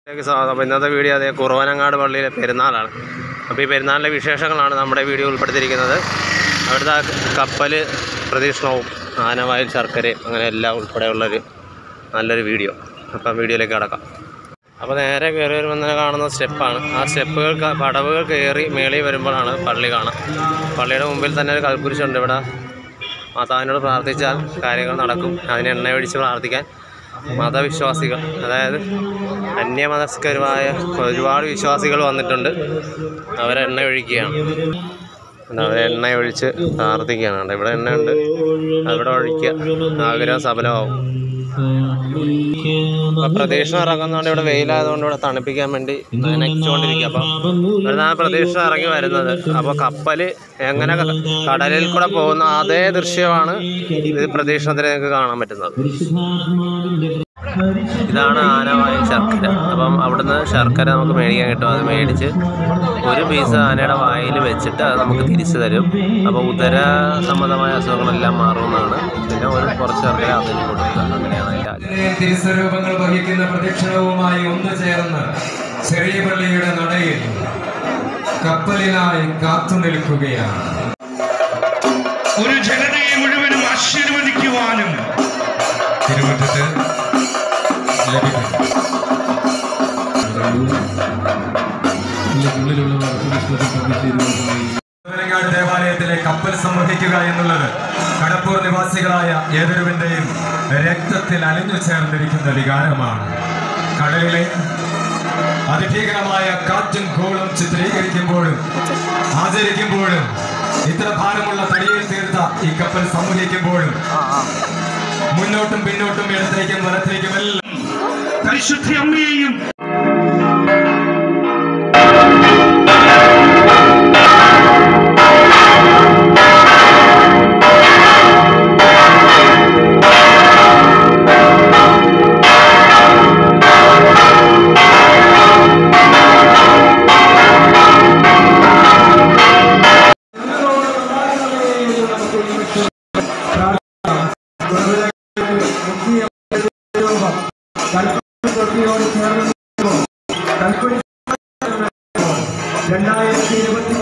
അപ്പോൾ ഇന്നത്തെ വീഡിയോ അതേ കുറവനങ്ങാട് പള്ളിയിലെ പെരുന്നാളാണ് അപ്പോൾ ഈ പെരുന്നാളിൻ്റെ വിശേഷങ്ങളാണ് നമ്മുടെ വീഡിയോ ഉൾപ്പെടുത്തിയിരിക്കുന്നത് അവിടുത്തെ ആ കപ്പൽ പ്രദക്ഷിണവും ആനവായിൽ ശർക്കരയും അങ്ങനെ എല്ലാം ഉൾപ്പെടെയുള്ളൊരു നല്ലൊരു വീഡിയോ അപ്പം വീഡിയോയിലേക്ക് കടക്കാം അപ്പോൾ നേരെ കയറി വരുമ്പോൾ തന്നെ കാണുന്ന സ്റ്റെപ്പാണ് ആ സ്റ്റെപ്പുകൾ ക- പടവുകൾ കയറി മേളിൽ വരുമ്പോഴാണ് പള്ളി കാണാം പള്ളിയുടെ മുമ്പിൽ തന്നെ ഒരു കൽക്കുരിശുണ്ട് ഇവിടെ മാതാവിനോട് പ്രാർത്ഥിച്ചാൽ കാര്യങ്ങൾ നടക്കും അതിന് എണ്ണ ഒഴിച്ച് പ്രാർത്ഥിക്കാൻ മതവിശ്വാസികൾ അതായത് അന്യമതസ്കരുമായ ഒരുപാട് വിശ്വാസികൾ വന്നിട്ടുണ്ട് അവരെ എണ്ണ ഒഴിക്കുകയാണ് എന്താ അവരെ എണ്ണ ഒഴിച്ച് പ്രാർത്ഥിക്കുകയാണ് കണ്ടോ. ഇവിടെ എണ്ണയുണ്ട് അവിടെ ഒഴിക്കുക ആഗ്രഹം സഫലമാവും അപ്പൊ പ്രദക്ഷിണം ഇറങ്ങുന്നതുകൊണ്ട് ഇവിടെ വെയിലായതുകൊണ്ട് ഇവിടെ തണുപ്പിക്കാൻ വേണ്ടി നനച്ചുകൊണ്ടിരിക്കുക അപ്പം ഇവിടുന്ന് ആ പ്രദക്ഷിണം ഇറങ്ങി വരുന്നത് അപ്പോൾ കപ്പൽ എങ്ങനെ ക- കടലിൽ കൂടെ പോകുന്ന അതേ ദൃശ്യമാണ് ഇത് പ്രദക്ഷിണത്തിൽ നിങ്ങൾക്ക് കാണാൻ പറ്റുന്നത് ഇതാണ് ആനവായിൽ ശർക്കര അപ്പം അവിടുന്ന് ശർക്കര നമുക്ക് മേടിക്കാൻ കിട്ടും അത് മേടിച്ച് ഒരു പീസ് ആനയുടെ വായിൽ വെച്ചിട്ട് അത് നമുക്ക് തിരിച്ചു തരും അപ്പോൾ ഉദര സംബന്ധമായ അസുഖങ്ങളെല്ലാം മാറുമെന്നാണ് പിന്നെ ഒരു കുറച്ച് ശർക്കര അതിന് കൊടുക്കുക അങ്ങനെയാണ് അതിൻ്റെ ആചാരം ഇത്രയും തിരുസ്വരൂപങ്ങൾ വഹിക്കുന്ന പ്രദക്ഷിണവുമായി ഒന്നു ചേർന്ന് ചെറിയ പള്ളിയുടെ നടയിൽ കപ്പലിനായി കാത്തു നിൽക്കുകയാണ് ഒരു ജനതയെ മുഴുവനും ആശീർവദിക്കുവാനും തിരുവറ്റത്ത് ലഭിക്കുന്നു തിരുവനങ്ങാട് ദേവാലയത്തിലെ കപ്പൽ സംവഹിക്കുക എന്നുള്ളത് കടപ്പൂർ നിവാസികളായ ഏതൊരുവിന്റെയും രക്തത്തിൽ അലിഞ്ഞു ചേർന്നിരിക്കുന്ന വികാരമാണ് കടലിലെ അതിഭീകരമായ കാറ്റും കോളും ചിത്രീകരിക്കുമ്പോഴും ആചരിക്കുമ്പോഴും ഇത്ര ഭാരമുള്ള തടിയിൽ തീർത്ത ഈ കപ്പൽ സംവഹിക്കുമ്പോഴും മുന്നോട്ടും പിന്നോട്ടും ഇടത്തേക്കും വലത്തേക്കും എല്ലാം പരിശുദ്ധ അമ്മയെയും രണ്ടായിരത്തി ഇരുപത്തി